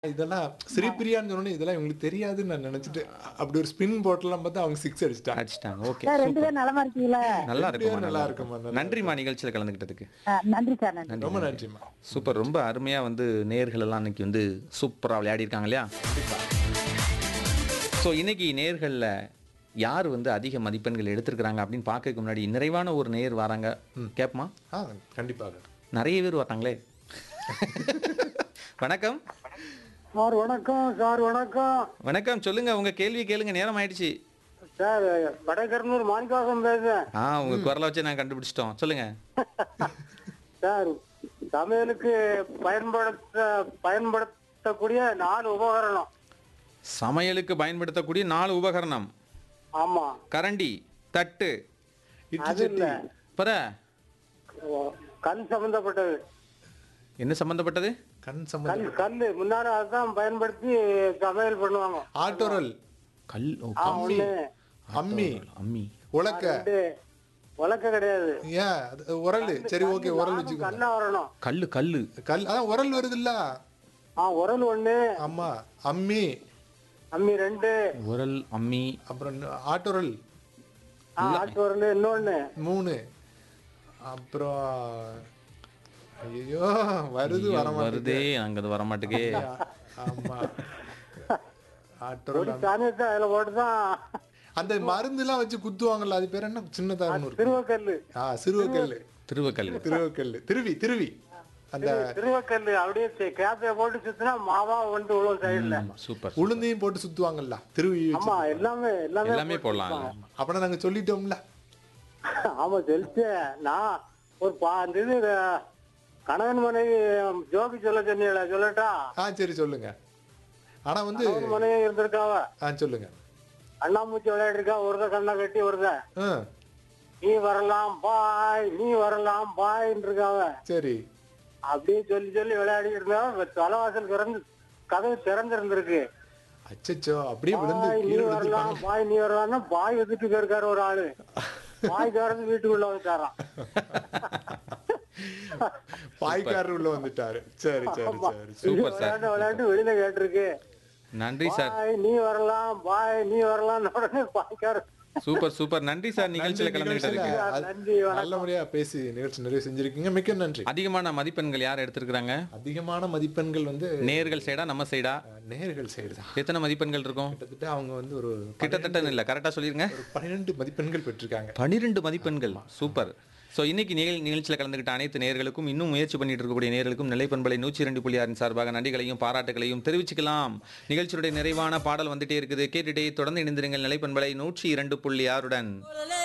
இதெல்லாம் ஸ்ரீபிரியான்னு சொன்னோன்னே இதெல்லாம் இவங்களுக்கு தெரியாதுன்னு நான் நினைச்சிட்டு அப்படி ஒரு ஸ்பின் போட்டெல்லாம் பார்த்தா அவங்க சிக்ஸ் அடிச்சிட்டாங்க அடிச்சிட்டாங்க ஓகே சார் ரெண்டு பேரும் நலமா இருக்கீங்களா நல்லா ரெண்டு இருக்குமா பேரும் நல்லா நல்லா இருக்குமா இருக்குமா, நல்லா நன்றிமா நிகழ்ச்சியில் கலந்துக்கிட்டதுக்கு ஆ, நன்றி சார் நன்றி ரொம்ப நன்றிம்மா சூப்பர் ரொம்ப அருமையாக வந்து நேர்கள் எல்லாம் இன்னைக்கு வந்து சூப்பராக விளையாடி இருக்காங்க இல்லையா ஸோ இன்னைக்கு நேர்களில் யார் வந்து அதிக மதிப்பெண்கள் எடுத்திருக்கிறாங்க அப்படின்னு பார்க்கறதுக்கு முன்னாடி நிறைவான ஒரு நேர் வராங்க கேட்பமா ஆ கண்டிப்பாக நிறைய பேர் வராங்களே வணக்கம் சார் வணக்கம் சார் வணக்கம் வணக்கம் சொல்லுங்க உங்க கேள்வி கேளுங்க நேரம் ஆயிடுச்சு சார் வடகர்னூர் மாணிக்காசம் பேசுறேன் ஆ உங்க குரலை வச்சு நான் கண்டுபிடிச்சிட்டோம் சொல்லுங்க சார் சமையலுக்கு பயன்படுத்த பயன்படுத்தக்கூடிய நாலு உபகரணம் சமையலுக்கு பயன்படுத்தக்கூடிய நாலு உபகரணம் ஆமா கரண்டி தட்டு இட்லி அது இல்ல சட்டி பர ஓ, கல் சம்பந்தப்பட்டது என்ன சம்பந்தப்பட்டது கண் கல் சம்பந்தம் கல் முன்னால அதான் பயன்படுத்தி சமையல் பண்ணுவாங்க ஆட்டோரல் கல் ஓ, ஆ, கம்பி. ஒண்ணு அம்மி அம்மி உலக்க ரெண்டு உலக்க கிடையாது ஏன் அது உரல் சரி ஓகே உரல் வச்சுக்கோங்க கல்லா வரணும் கல்லு கல்லு கல் அதான் உரல் வருது இல்ல ஆ உரல் ஒண்ணு ஆமா அம்மி அம்மி ரெண்டு உரல் அம்மி அப்புறம் ஆட்டோரல் ஆ, ஆட்டு உரல் இன்னொன்னு மூணு அப்புறம் ஐயோ வருது வர வருதே அங்க அது வர மாட்டேங்கே ஆமா ஆட்டோரல் ஒரு தானியத்தை அதுல போட்டுதான் அந்த மருந்துலாம் வச்சு குத்துவாங்கல்ல அது பேர் என்ன சின்னதா ஒண்ணு இருக்கும் திருவக்கல்லு ஆ சிறுவக்கல் திருவக்கல் திருவக்கல் திருவி திருவி அந்த திருவக்கல்லு அப்படியே தே- கேப்பைய போட்டு சுத்தினா மாவா வந்து விழும் சைடுல சூப்பர் உளுந்தையும் போட்டு சுத்துவாங்கல்ல திருவி வச்சு ஆமா எல்லாமே எல்லாமே எல்லாமே போடலாம் அப்பனா நாங்க சொல்லிட்டோம்ல ஆமா சொல்லிச்சு நான் ஒரு பா அந்த இது அஹ், கணவன் மனைவி ஜோபி சொல்ல சொன்னீங்களா சொல்லட்டா ஆ சரி சொல்லுங்க ஆனா வந்து கணவன் மனைவி இருந்திருக்காவ ஆ சொல்லுங்க அண்ணாமூச்சி விளையாடிருக்கா ஒருத கண்ணை கட்டி ஒருத ஆ நீ வரலாம் பாய் நீ வரலாம் பாய்ன்னு இருக்காவ சரி அப்படியே சொல்லி சொல்லி விளையாடிட்டு இருந்தா தலைவாசல் திறந்து கதவு திறந்திருந்திருக்கு அச்சச்சோ அப்படியே விழுந்து பாய் நீ கீழே வரலாம் விழுந்துருப்பாங்க பாய் நீ வரலாம்னா பாய் வந்துட்டு போயிருக்காரு ஒரு ஆளு பாய் திறந்து வீட்டுக்குள்ள வந்துட்டாராம் பாய்க்காரர் உள்ள வந்துட்டாரு சரி சரி சரி சூப்பர் சார் விளையாண்டு விளையாண்டு வெளியில கேட்டிருக்கு நன்றி சார் பாய் நீ வரலாம் பாய் நீ வரலாம் உடனே பாய்க்கார சூப்பர் சூப்பர் நன்றி சார் நிகழ்ச்சியில கலந்துக்கிட்டதுக்கு நிகழ்ச்சியில அது- நன்றி வணக்கம் நல்லபடியா பேசி நிகழ்ச்சி நிறைவு செஞ்சிருக்கீங்க மிக்க நன்றி அதிகமான மதிப்பெண்கள் யார் எடுத்திருக்கிறாங்க அதிகமான மதிப்பெண்கள் வந்து நேர்கள் சைடா நம்ம சைடா அஹ், நேர்கள் சைடு தான் எத்தனை மதிப்பெண்கள் இருக்கும் கிட்டத்தட்ட அவங்க வந்து ஒரு கிட்டத்தட்ட இல்ல கரெக்டா சொல்லிருங்க ஒரு பன்னிரெண்டு மதிப்பெண்கள் பெற்றிருக்காங்க பனிரெண்டு மதிப்பெண்கள் சூப்பர் ஸோ இன்னைக்கு நிகழ் நிகழ்ச்சியில் கலந்துக்கிட்ட அனைத்து நேர்களுக்கும் இன்னும் முயற்சி பண்ணிட்டு இருக்கக்கூடிய நேர்களுக்கும் நிலைப்பண்பலை நூற்றி ரெண்டு புள்ளி ஆறின் சார்பாக நன்றிகளையும் பாராட்டுகளையும் தெரிவிச்சுக்கலாம் நிகழ்ச்சியுடைய நிறைவான பாடல் வந்துட்டே இருக்குது கேட்டுட்டே தொடர்ந்து இணைந்திருங்கள் நிலைப்பண்பலை நூற்றி இரண்டு புள்ளி ஆறுடன்